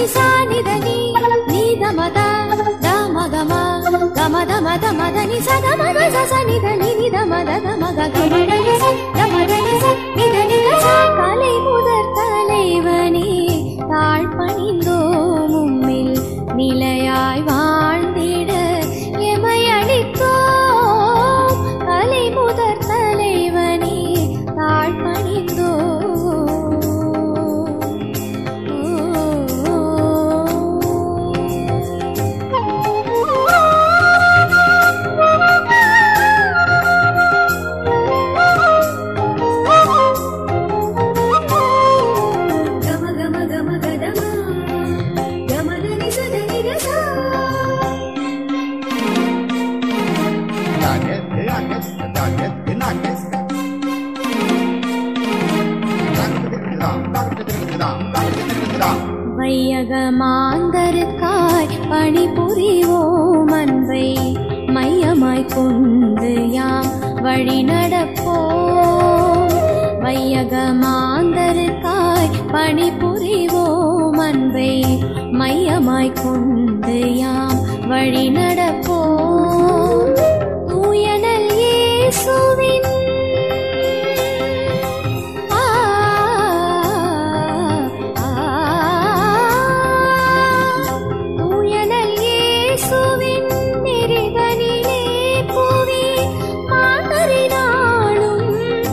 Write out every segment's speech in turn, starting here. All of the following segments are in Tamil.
సా నిద ని ని ద మద ద మగ మ గ మద మద మద ని స గ మ గ స స ని ద ని ని ద మద ద మగ గ మద ని స ద మద ని స ని த ని த ச கலை முதற் தலைவனே தாழ் பணிந்தோம் உம்மில் நிலையாய் வாழ்ந்திட எமை அளித்தோம் கலை முதற் தலைவனே தாழ் கம கம கம கதம கம தனி ச தனி த சா வையகமாந்தருக்காய் பணிபுரிவோம் அன்பை மையமாய் கொண்டு யாம் வழி நடப்போம் வையகமாந்தருக்காய் பணிபுரிவோம் அன்பை மையமாய் கொண்டு யாம் வழி நடப்போம் தூயனல் இயேசுவின் ஆ தூயனல் இயேசுவின் நெறிதனிலே புவி மாந்தரினாலும்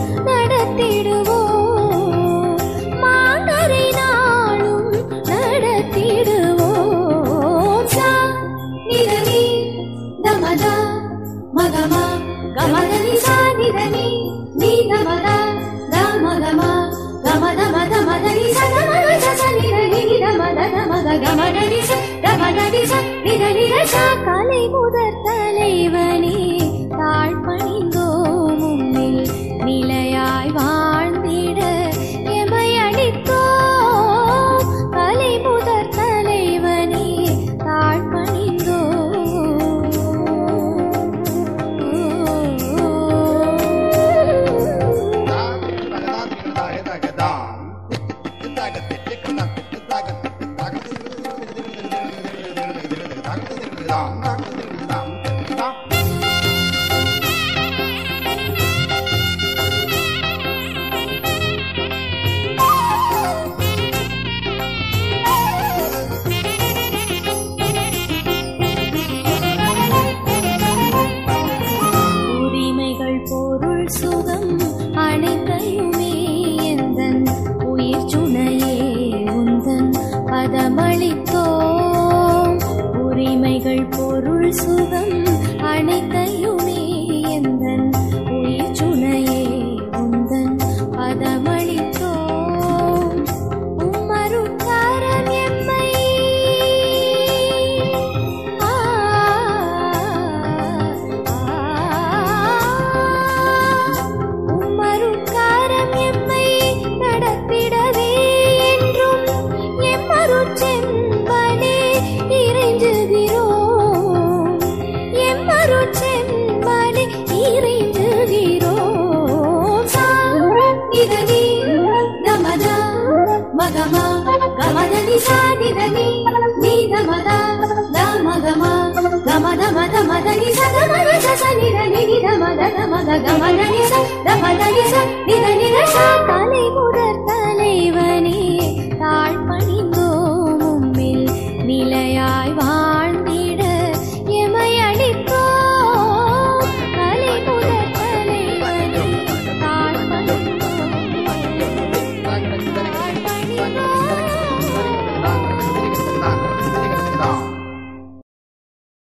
நடத்திடுவோம் மாந்தரினாலும் நடத்திடுவோம் சா நிதனி தமதா மகமா கமதனி சா நிதனி நீ தமதா தமகமா கமத மத மதனி ச கமத ச ச நிதனி நித மத தமக கமதனி ச தமதனி ச நிதனி த சா கலை முதற் தலைவனே தாழ் பணிந்தோம் உம்மில் நிலையாய் வாழ்ந்திட எமை அளித்தோம் கலை முதற் தலைவனே தாழ் பணிந்தோம் உரிமைகள் பொருள் சுகம் அனைத்தையுமே எந்தன் உயிர் சுனையே உந்தன் பதமளித்தோம் உரிமைகள் பொருள் சுகம் அனைத்தையுமே எந்தன் உயிர் சுனையே உந்தன் பதமளித்தோம் உம்மருட்காரம் எம்மை ஆ உம்மருட்காரம் எம்மை நடத்திடவே என்றும் எம்மருட்செம்பனே இறைஞ்சுகிறோம் எம்மருட்செம்பனே இறைஞ்சுகிறோம் சா நிதனி தமதா மகமா கமதனி சா நிதனி நீ தமதா தமகமா கமத மத மதனி ச கமத ச ச நிதனி நித மத தமக கமதனி ச தமதனி ச நிதனி